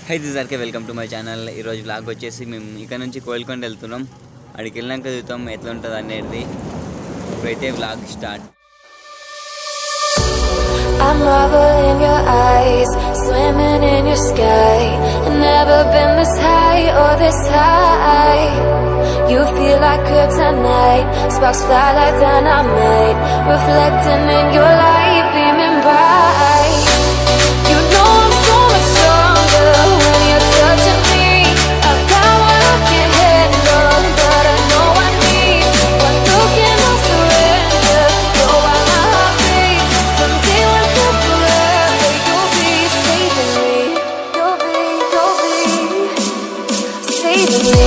High దిజార్కే welcome to my channel ఈరోజు blog వచ్చేసి మేము ఇక్కడ నుంచి కోల్కొండ వెళ్తున్నాం అక్కడికి వెళ్ళాక చూద్దాం ఎట్లా ఉంటుంది అనేది ఇప్పుడైతే blog start I'm marble in your eyes, swimming in your sky. Never been this high or this high. You feel like kryptonite, sparks fly like dynamite, reflecting in your light, beaming bright. You know I'm so much stronger when you're touching me. I've got what I can handle, but I know I need one look and I'll surrender. Go while my heart beats from day one to forever. You'll be saving me. You'll be, you'll be saving me.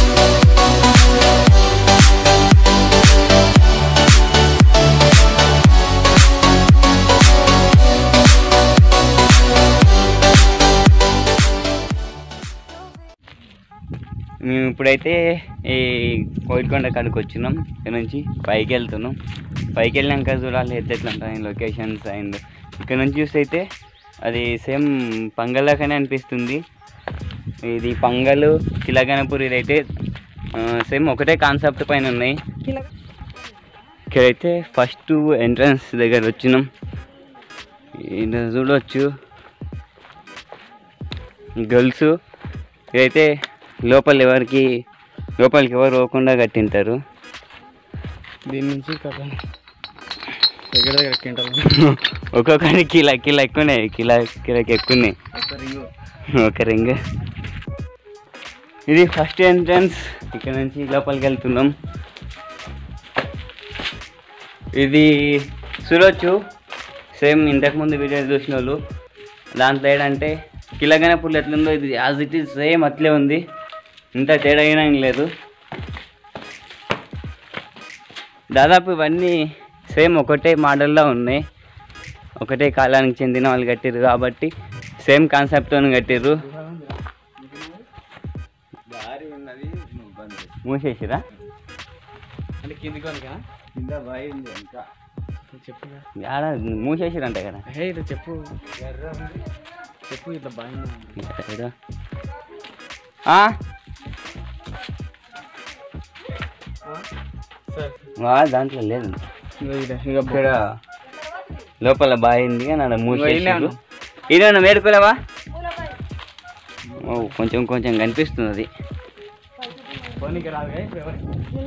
మేము ఇప్పుడైతే ఈ కోయిల్కొండ కాడికి వచ్చినాం ఇక్కడ నుంచి పైకి వెళ్తున్నాం పైకి వెళ్ళాక చూడాలి ఎట్లా ఎట్లా ఉంటాయి లొకేషన్స్ అండ్ ఇక్కడ నుంచి చూస్తే అయితే అది సేమ్ పంగల్లాగానే అనిపిస్తుంది ఇది పంగలు కిలగనపూర్ ఇదైతే సేమ్ ఒకటే కాన్సెప్ట్ పైన ఉన్నాయి ఇక్కడైతే ఫస్ట్ ఎంట్రన్స్ దగ్గర వచ్చినాం ఇది చూడవచ్చు గర్ల్స్ ఇదైతే లోపల ఎవరికి లోపలికి ఎవరు పోకుండా కట్టింటారు దీని నుంచి కథ దగ్గర దగ్గర క్వింటల్ ఒక్కొక్కరికి కిలా కిలో ఎక్కువనే కిలా కిలోకి ఎక్కువనే ఒక రింగ్ ఇది ఫస్ట్ ఎంట్రన్స్ ఇక్కడ నుంచి లోపలికి వెళ్తున్నాం ఇది చూడొచ్చు సేమ్ ఇంతకుముందు వీడియో చూసిన వాళ్ళు దాంట్లో ఏంటంటే కిలగనపూర్లు ఎట్లుందో ఇది యాజ్ ఇట్ ఈస్ సేమ్ అట్లే ఉంది ఇంత తేడా అయినా ఏం లేదు దాదాపు ఇవన్నీ సేమ్ ఒకటే మోడల్లో ఉన్నాయి ఒకటే కాలానికి చెందిన వాళ్ళు కట్టిర్రు కాబట్టి సేమ్ కాన్సెప్ట్తో కట్టిర్రు మూసేసిరా అంటే కిందికి వనికా కింద బాయ్ ఉంది ఇంకా చెప్పు ఆడ మూసేసిరంట కదా హే ఇట్లా చెప్పు చెప్పు ఇట్లా బాగా ఇక్కడ. ఆ? సార్ వా, దాంట్లో లేదు ఇక ఇక ఇక్కడ లోపల బాయ్ ఉంది కానీ ఆడ ఈయనే మూసేసారు ఇదేమన్నా మేడుకోలేవా ఓ కొంచెం కొంచెం కనిపిస్తుంది అది పోనీకి రాదు ఇప్పుడు ఎవరు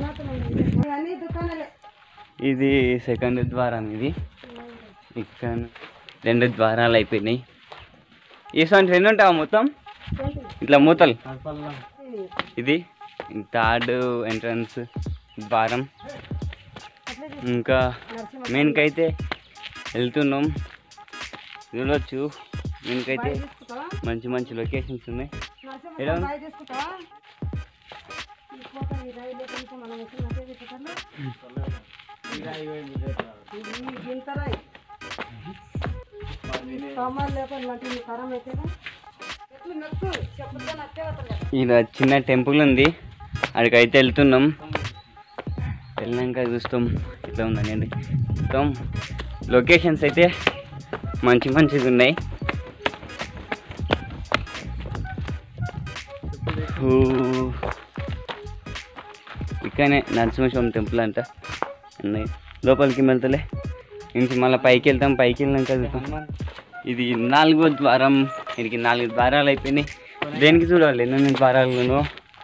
ఇది సెకండ్ ద్వారం ఇది ఇక్కడ రెండు ద్వారాలు అయిపోయినాయి ఈ సొంత రెండు ఉంటావా మొత్తం ఇట్లా మూతలు కడపల్లో ఇది థర్డ్ ఎంట్రన్స్ ద్వారం ఇంకా మెయిన్కైతే వెళ్తున్నాం చూడవచ్చు మెయిన్కైతే మంచి మంచి లొకేషన్స్ ఉన్నాయి ఎలా ఉంది? ఈడ చిన్న టెంపుల్ ఉంది అక్కడికైతే వెళ్తున్నాం వెళ్ళినాక చూస్తాం ఎట్లా ఉందని మొత్తం లొకేషన్స్ అయితే మంచి మంచిగా ఉన్నాయి ఊ. ఇక్కడనే నరసింహస్వామి టెంపుల్ అంట ఉన్నాయి లోపలికి వెళ్తలే నుంచి మళ్ళీ పైకి వెళ్తాం పైకి వెళ్ళినాక చూద్దాం ఇది నాలుగో ద్వారం దీనికి నాలుగు ద్వారాలు అయిపోయినాయి దేనికి చూడాలి ఎన్నెన్ని ద్వారాలు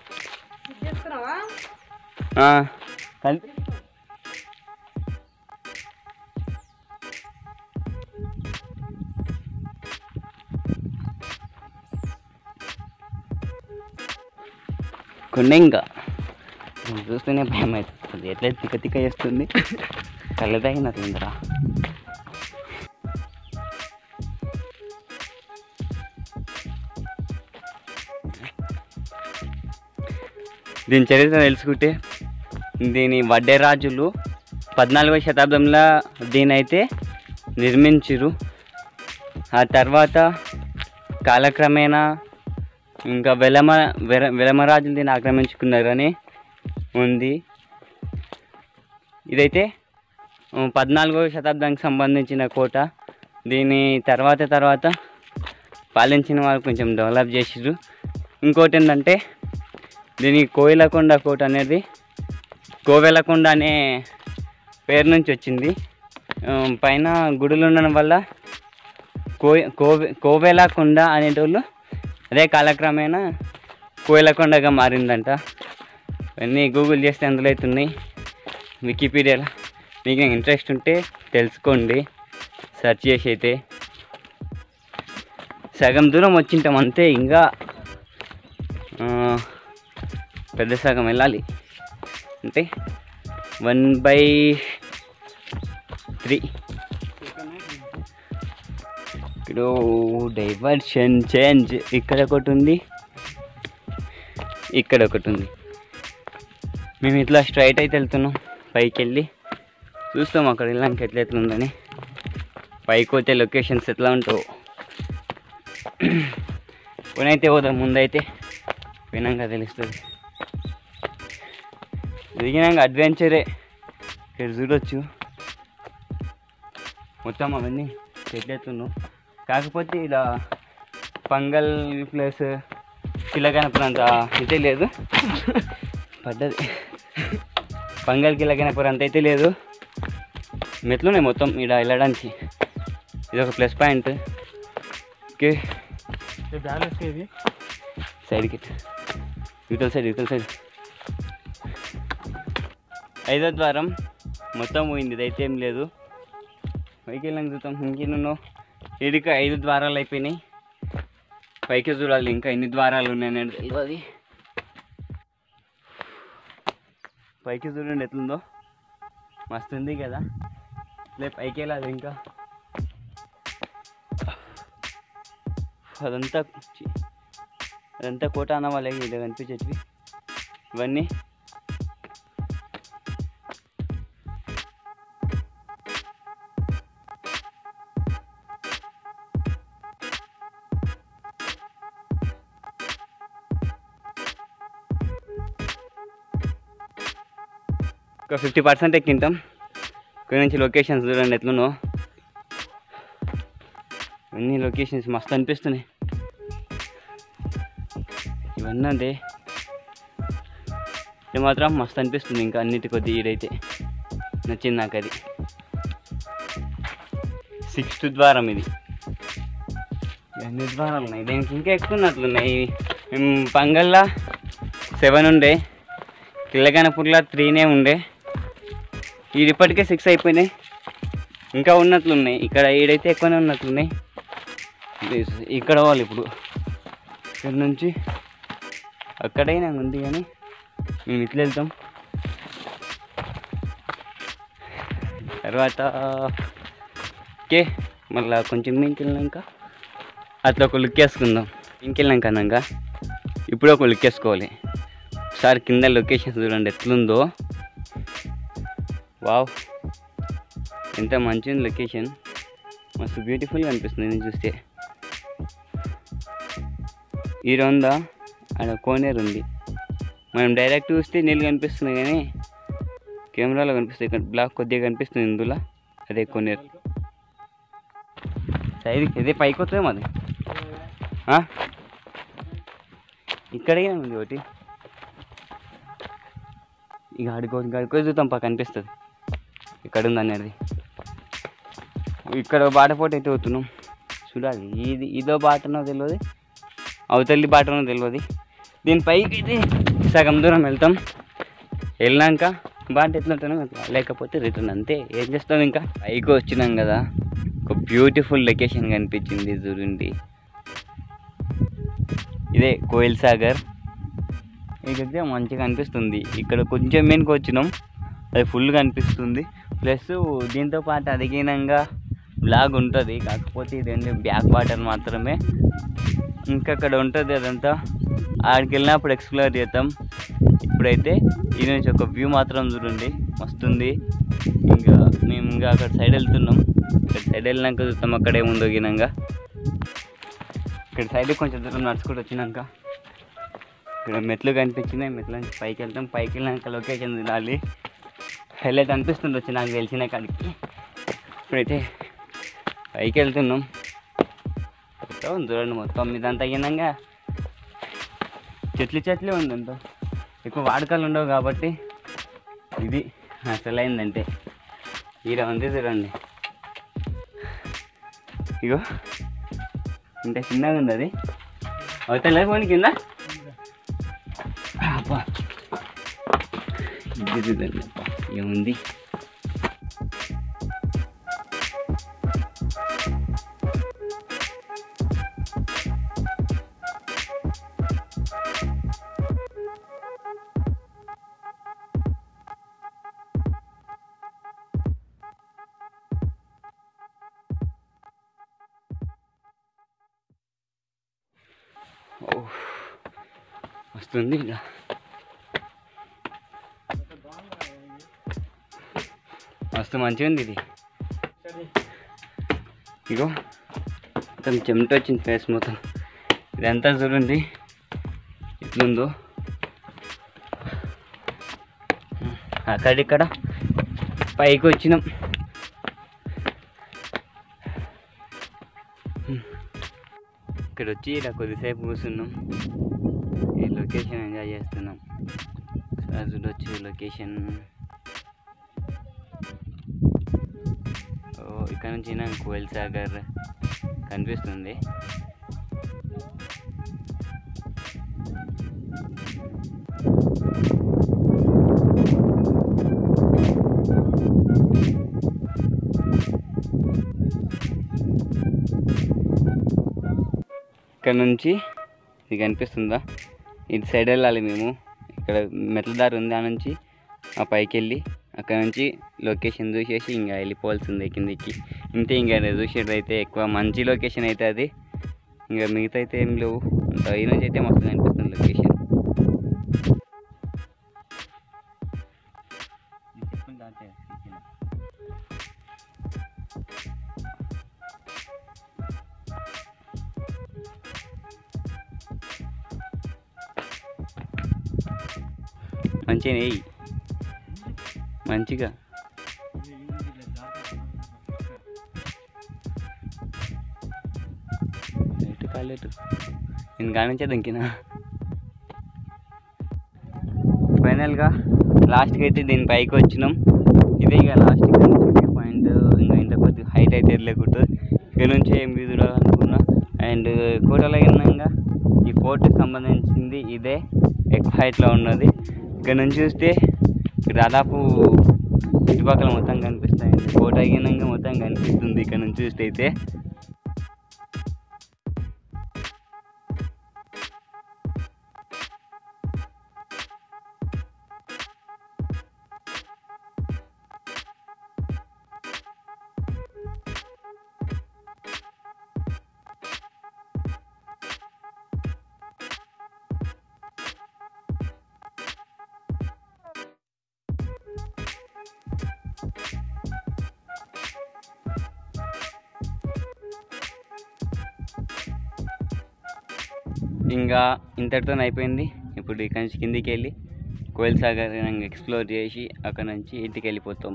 కలిపి కొన్ని ఇంకా ఇది చూస్తేనే భయం అవుతుంది ఎట్లా తిక్క తిక్క చేస్తుంది కళ్ళ తగినట్లుందిరా దీని చరిత్ర తెలుసుకుంటే దీని వడ్డే రాజులు పద్నాలుగవ శతాబ్దంలో దీని అయితే నిర్మించిరు ఆ తర్వాత కాలక్రమేణా ఇంకా వెలమ వెర వెలమరాజులు దీన్ని ఆక్రమించుకున్నారని ఉంది ఇదైతే ఉమ్, పద్నాలుగవ శతాబ్దానికి సంబంధించిన కోట దీని తర్వాత తర్వాత పాలించిన వాళ్ళు కొంచెం డెవలప్ చేసిర్రు ఇంకోటి ఏంటంటే దీనికి కోయిలకొండ కోట అనేది కోవెలకొండ అనే పేరు నుంచి వచ్చింది ఆ, పైన గుడులు ఉండడం వల్ల కో కోవె కోవెలకొండ అనేటోళ్ళు అదే కాలక్రమేణా కోయిలకొండగా మారిందంట ఇవన్నీ గూగుల్ చేస్తే అందులో అయితే ఉన్నాయి వికీపీడియాలో మీకు ఇంట్రెస్ట్ ఉంటే తెలుసుకోండి సెర్చ్ చేసి అయితే సగం దూరం వచ్చింటాం అంతే ఇంకా ఆ, పెద్ద సగం వెళ్ళాలి అంటే వన్ బై త్రీ ఇక్కడ డైవర్షన్ చేంజ్ ఇక్కడ ఒకటి ఉంది ఇక్కడ ఒకటి ఉంది మేము ఇట్లా స్ట్రైట్ అయితే వెళ్తున్నాం పైకి వెళ్ళి చూస్తాం అక్కడ వెళ్ళాక ఎట్లా ఎట్లా ఉందని పైకి పోతే లొకేషన్స్ ఎట్లా ఉంటావు పోనైతే పోదాం ముందైతే పోయినాక తెలుస్తుంది దిగినాక అడ్వెంచరే ఇక్కడ చూడొచ్చు మొత్తం అవన్నీ సెట్ అవుతున్నావు కాకపోతే ఇలా పంగల్ ప్లస్ కిలగనపురం అంత అయితే లేదు పడ్డది పంగల్ కిలగనపురం అంత అయితే లేదు మెట్లున్నాయి మొత్తం ఇక్కడ వెళ్ళడానికి ఇది ఒక ప్లస్ పాయింట్ ఓకే బ్యాలెన్స్ ఇది సైడ్కి యూటల్ సైడ్ యూటల్ సైడ్ ఐదో ద్వారం మొత్తం పోయింది ఇదైతే ఏం లేదు పైకి వెళ్ళాక చూద్దాం ఇంకేనున్నో ఇడికి ఐదు ద్వారాలు అయిపోయినాయి పైకి చూడాలి ఇంకా ఎన్ని ద్వారాలు ఉన్నాయని తెలియదు పైకి చూడండి ఎట్లుందో మస్తు ఉంది కదా లే పైకి వెళ్ళాలి ఇంకా అదంతా చి- అదంతా కోట అన్న వాళ్ళకి ఇలా కనిపించేవి ఇవన్నీ ఒక ఫిఫ్టీ పర్సెంట్ ఎక్కింటాం ఇక్కడ నుంచి లొకేషన్స్ చూడండి ఎట్లున్నో అన్ని లొకేషన్స్ మస్తు అనిపిస్తున్నాయి ఇవన్నీ అంతే ఇది మాత్రం మస్తు అనిపిస్తుంది ఇంకా అన్నిటి కొద్ది ఈడైతే నచ్చింది నాకు అది సిక్స్త్ ద్వారం ఇది ఎన్ని ద్వారాలు ఉన్నాయి దీనికి ఇంకా ఎక్కువ ఉన్నట్లున్నాయి మేము పంగల్లా సెవెన్ ఉండే కిల్లగనపూర్లో త్రీనే ఉండే ఇది ఇప్పటికే సిక్స్ అయిపోయినాయి ఇంకా ఉన్నట్లున్నాయి ఇక్కడ ఈడైతే ఎక్కువనే ఉన్నట్లున్నాయి ప్లీజ్ ఇక్కడ వాళ్ళు ఇప్పుడు ఇక్కడ నుంచి అక్కడైనా ఉంది కానీ మేము ఇట్లా వెళ్తాం తర్వాత ఓకే మళ్ళీ కొంచెం ఇంటికి వెళ్ళినాక అట్లా ఒక లుక్ వేసుకుందాం ఇంటికి వెళ్ళినాక అన్నాక ఇప్పుడు ఒక లుక్ వేసుకోవాలి ఒకసారి కింద లొకేషన్ చూడండి ఎట్లుందో వావ్ ఎంత మంచిది లొకేషన్ మస్తు బ్యూటిఫుల్గా అనిపిస్తుంది నేను చూస్తే ఈ ఉందా ఆడ కోనేరు ఉంది మనం డైరెక్ట్ చూస్తే నీళ్ళు కనిపిస్తుంది కానీ కెమెరాలో కనిపిస్తుంది ఇక్కడ బ్లాక్ కొద్దిగా కనిపిస్తుంది ఇందులో అదే కోనేరు సైడ్కి ఇదే పైకి వస్తుంది మాది ఆ? ఇక్కడే ఉంది ఒకటి ఇక ఆడుకో ఇక ఆడుకో చూద్దాం పక్క కనిపిస్తుంది ఇక్కడ ఉంది అనేది ఇక్కడ బాటపోటు అయితే పోతున్నాం చూడాలి ఇది ఇదో బాటనో తెలియదు అవతలి బాటనో తెలియదు దీని పైకి అయితే సగం దూరం వెళ్తాం వెళ్ళినాక బాట ఎట్లుంటానో అట్లా. లేకపోతే రిటర్న్ అంతే ఏం చేస్తాం ఇంకా పైకి వచ్చినాం కదా ఒక బ్యూటిఫుల్ లొకేషన్ కనిపించింది చూడండి ఇదే కోయిల్ సాగర్ ఇదైతే మంచిగా అనిపిస్తుంది ఇక్కడ కొంచెం మీనకి వచ్చినాం అది ఫుల్గా అనిపిస్తుంది ప్లస్ దీంతో పాటు అదిగినంగా బ్లాగ్ ఉంటుంది కాకపోతే ఇదేంటి బ్యాక్ వాటర్ మాత్రమే ఇంకా అక్కడ ఉంటుంది అదంతా ఆడికి వెళ్ళినప్పుడు ఎక్స్ప్లోర్ చేద్దాం ఇప్పుడైతే ఇది నుంచి ఒక వ్యూ మాత్రం చూడండి మస్తుంది ఇంకా మేము ఇంకా అక్కడ సైడ్ వెళ్తున్నాం ఇక్కడ సైడ్ వెళ్ళినాక చూస్తాం అక్కడ ఏముందో గినంగా ఇక్కడ సైడ్ కొంచెం దూరం నడుచుకుంటూ వచ్చినాక ఇక్కడ మెట్లు కనిపించినాయి మెట్ల నుంచి పైకి వెళ్తాం పైకి వెళ్ళినాక లొకేషన్ తినాలి హైలైట్ అనిపిస్తుంది వచ్చి నాకు తెలిసిన కాడికి ఇప్పుడైతే పైకి వెళ్తున్నాం మొత్తం చూడండి మొత్తం ఇదంతా అయినాక చెట్లు చెట్లే ఉందంట ఎక్కువ వాడకాలు ఉండవు కాబట్టి ఇది అసలైందంటే ఈడ ఉంది చూడండి ఇగో ఇంత చిన్నగా ఉంది అది అవుతా పోనీ కింద అబ్బా ఇది చూడండి అబ్బా ఏముంది ఓ వస్తుంది ఇలా మస్తు మంచిగా ఉంది ఇది ఇగో మొత్తం చెమట వచ్చింది ఫేస్ మొత్తం ఇదంతా చూడండి ఎట్లుందో అక్కడిక్కడ పైకి వచ్చినాం ఇక్కడ వచ్చి ఇలా కొద్దిసేపు కూర్చున్నాం ఈ లొకేషన్ ఎంజాయ్ చేస్తున్నాం సో చూడొచ్చు లొకేషన్ ఓ ఇక్కడ నుంచి నాకు కోయిల్ సాగర్ కనిపిస్తుంది ఇక్కడ నుంచి ఇది కనిపిస్తుందా ఇటు సైడ్ వెళ్ళాలి మేము ఇక్కడ మెట్ల దారి ఉంది ఆ నుంచి ఆ పైకి వెళ్ళి అక్కడ నుంచి లొకేషన్ చూసేసి ఇంకా వెళ్ళిపోవాల్సిందే కిందికి ఇంతే ఇంకా చూసేది అయితే ఎక్కువ మంచి లొకేషన్ అయితే అది ఇంకా మిగతా అయితే ఏం లేవు ఇంకా ఈ నుంచి అయితే మస్తు కనిపిస్తుంది లొకేషన్ మంచిగా నెయ్యి మంచిగా ఎటు కాలేటు నేను కానించే దంకినా ఫైనల్గా లాస్ట్కి అయితే దీని పైకి వచ్చినాం ఇదే ఇక లాస్ట్కి పాయింట్ ఇంకా ఇంత కొద్ది హైట్ అయితే వెళ్ళకూడదు ఇక్కడ నుంచి ఏం వీధులు అనుకున్నా అండ్ కోటలో విన్నాక ఈ ఫోర్ట్కి సంబంధించింది ఇదే ఎక్కువ హైట్లో ఉన్నది ఇక్కడ నుంచి చూస్తే దాదాపు చుట్టుపక్కల మొత్తం కనిపిస్తాయి కోట అయినాక మొత్తం కనిపిస్తుంది ఇక్కడ నుంచి చూస్తే అయితే ఇంకా ఇంతటితో అయిపోయింది ఇప్పుడు ఇక్కడి నుంచి కిందికి వెళ్ళి కోయిల్ సాగర్ ఎక్స్ప్లోర్ చేసి అక్కడ నుంచి ఇంటికి వెళ్ళిపోతాం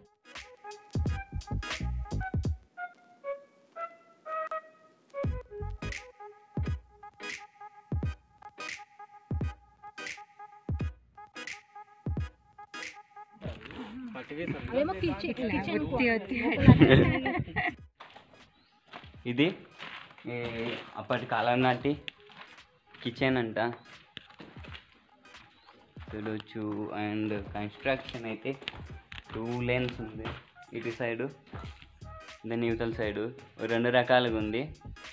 ఇది ఈ అప్పటి కాలం నాటి కిచెన్ అంట చూడొచ్చు అండ్ కన్స్ట్రక్షన్ అయితే టూ లేన్స్ ఉంది ఇటు సైడు దాని న్యూట్రల్ సైడు రెండు రకాలుగా ఉంది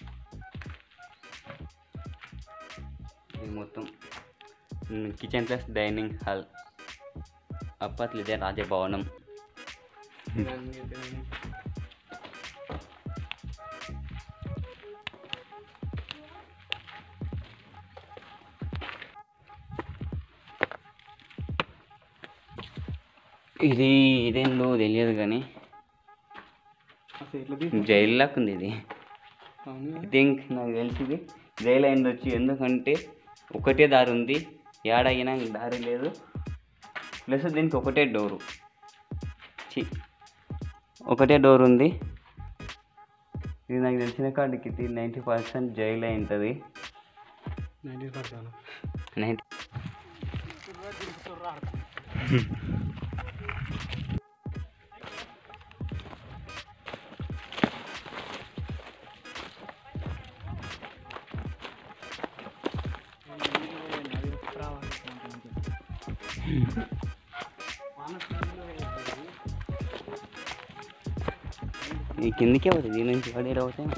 ఇది మొత్తం కిచెన్ ప్లస్ డైనింగ్ హాల్ అప్పట్లో ఇదే రాజభవనం ఇది ఇదేందో తెలియదు కానీ జైలు లాగా ఉంది ఇది ఐ థింక్ నాకు తెలిసింది జైలు అయింది వచ్చి ఎందుకంటే ఒకటే దారి ఉంది ఏడైనా దారి లేదు ప్లస్ దీనికి ఒకటే డోరు చి ఒకటే డోర్ ఉంది ఇది నాకు తెలిసిన కాడికి నైంటీ పర్సెంట్ జైలు అయి ఉంటుంది నైన్టీ పర్సెంట్ నైంటీ ఈ కిందికే పడుతుంది దీని నుంచి పడేరు అవుతాయి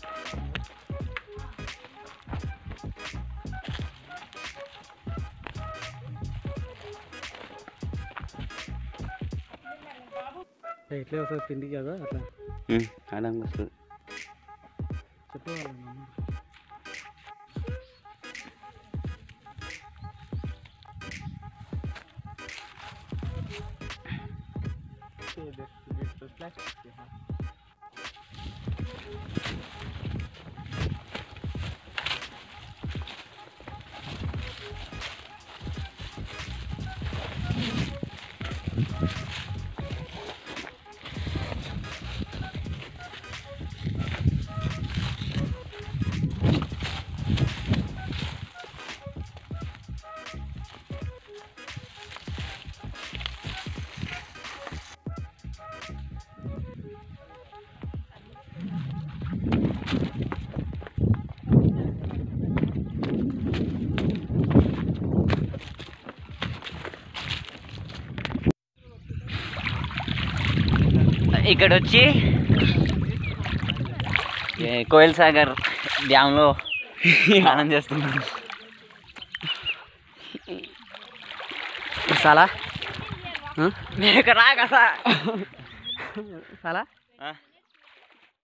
ఇట్లే వస్తుంది కిందికి కదా అట్లా ఆడంగా వస్తుంది చెప్పు వాళ్ళని. ఇక్కడ వచ్చి ఏ, కోయిల్ సాగర్ డ్యామ్లో స్నానం చేస్తున్నాం సాలా ఇక్కడ రాక సాలా ఆ